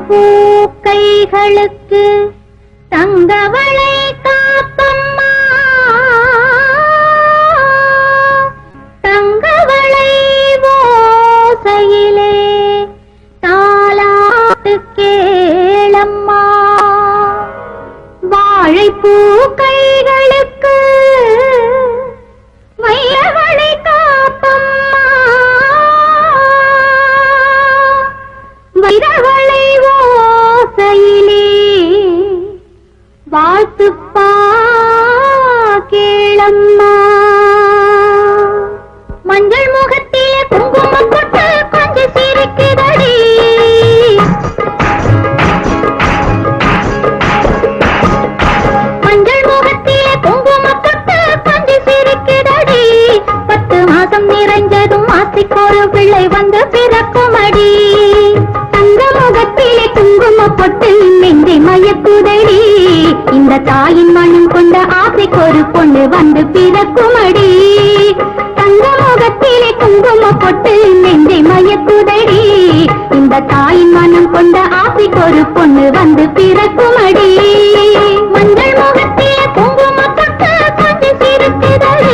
பூக்கைகளுக்கு தங்கவளை காப்பம்மா தங்கவளை ஓசையிலே தாலாட்டு கேளம்மா வாழைப்பூ கைகளுக்கு வைரவளை காப்பம்மா வைரவளை ஓசையிலே வாழ்த்துப்பா கேளம்மா மஞ்சள் முகத்திலே குங்குமம் கொட்டு கொஞ்சம் சிரிக்குதடி மஞ்சள் முகத்திலே குங்குமம் கொட்டு கொஞ்சம் சிரிக்குதடி பத்து மாசம் நிறைஞ்சதும் மாசிக்கொரு பிள்ளை வந்து பிறக்குமடி தங்க முகத்திலே குங்கும பொட்டு நெஞ்சை மயக்குதடி இந்த தாயின் மனம் கொண்ட ஆசைக்கொரு பொண்ணு வந்து பிறக்குமடி தங்க முகத்திலே குங்கும பொட்டு நெஞ்சை மயக்குதடி இந்த தாயின் மனம் கொண்ட ஆசைக்கொரு பொண்ணு வந்து பிறக்குமடி மஞ்சள் முகத்திலே குங்கும பொட்டு கொஞ்சம் சிரிக்குதடி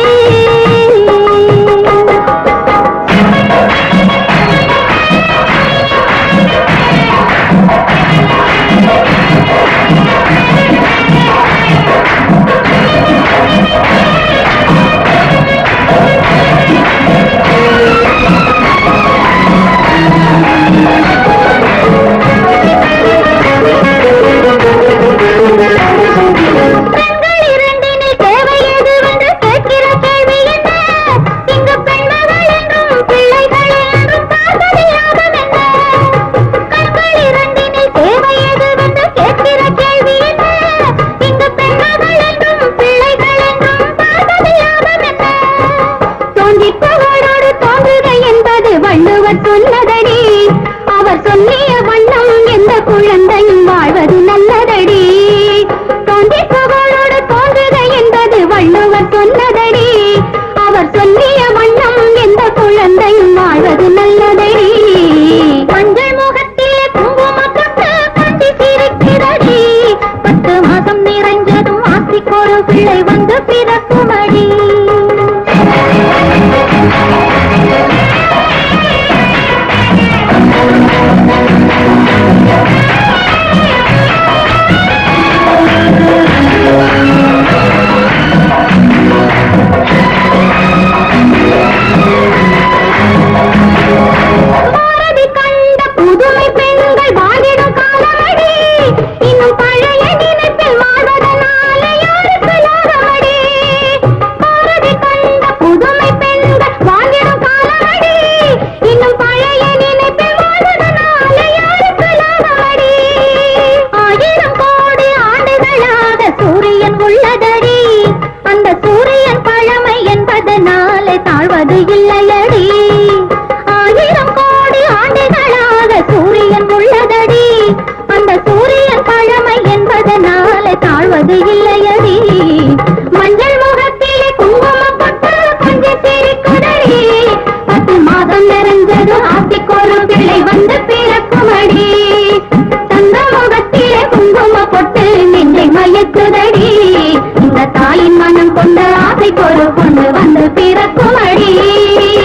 பெண்கள் இரண்டினில் தேவை எது என்று கேட்கிற கேள்வி என்ன இங்கு பெண்மகள் என்றும் பிள்ளைகள் என்றும் பார்ப்பது யாகம் என்ன கண்கள் இரண்டினில் தேவை எது என்று கேட்கிற கேள்வி என்ன இங்கு பெண்மகள் என்றும் பிள்ளைகள் என்றும் பார்ப்பது யாகம் என்ன தோன்றிப்பவரோடு தோன்றுக என்பது வள்ளுவர் சொன்னதடி அவர் சொல்லிய வண்ணம் எந்த குழந்தையும் வாழ்வது நல்லதடி தோன்றிப்பவரோடு தோன்றுக என்பது வள்ளுவர் சொன்னதடி அவர் சொல்லிய வண்ணம் எந்த குழந்தையும் வாழ்வது நல்லதடி மஞ்சள் முகத்திலே குங்கும தொட்டு கட்டி சிரிக்கிறடி பத்து மாதம் நிறைஞ்சதும் ஆசிக்கொரு பிள்ளை வந்து பிறக்குமடி பாரதி கண்ட புதுமை பெண்கள் வாழ்ந்திடும் காலமடி இன்னும் பழைய நினைப்பில் வாழ்வதனால யாருக்கு லாபமடி பாரதி கண்ட புதுமை பெண்கள் வாழ்ந்திடும் காலமடி இன்னும் பழைய நினைப்பில் வாழ்வதனால யாருக்கு லாபமடி ஆயிரம் கோடி ஆண்டுகளாக சூரியன் உள்ளதடி அந்த சூரியன் பழமை என்பதனாலே தாழ்வது இல்லையடி ஆயிரம் கோடி ஆண்டுகளாக சூரியன் உள்ளதடி அந்த சூரியன் பழமை என்பதனாலே தாழ்வது இல்லையடி மஞ்சள் முகத்திலே குங்குமம் பட்டு கொஞ்சம் சிரிக்குதடி பத்து மாதம் நிறைஞ்சது ஆத்திக்கொரு பிள்ளை வந்து பிறக்குமடி தங்க முகத்திலே குங்கும பொட்டு நெஞ்சை மயக்குதடி இந்த தாயின் மனம் கொண்ட ஆசை பொறு கொண்டு வந்து பிறக்குமடி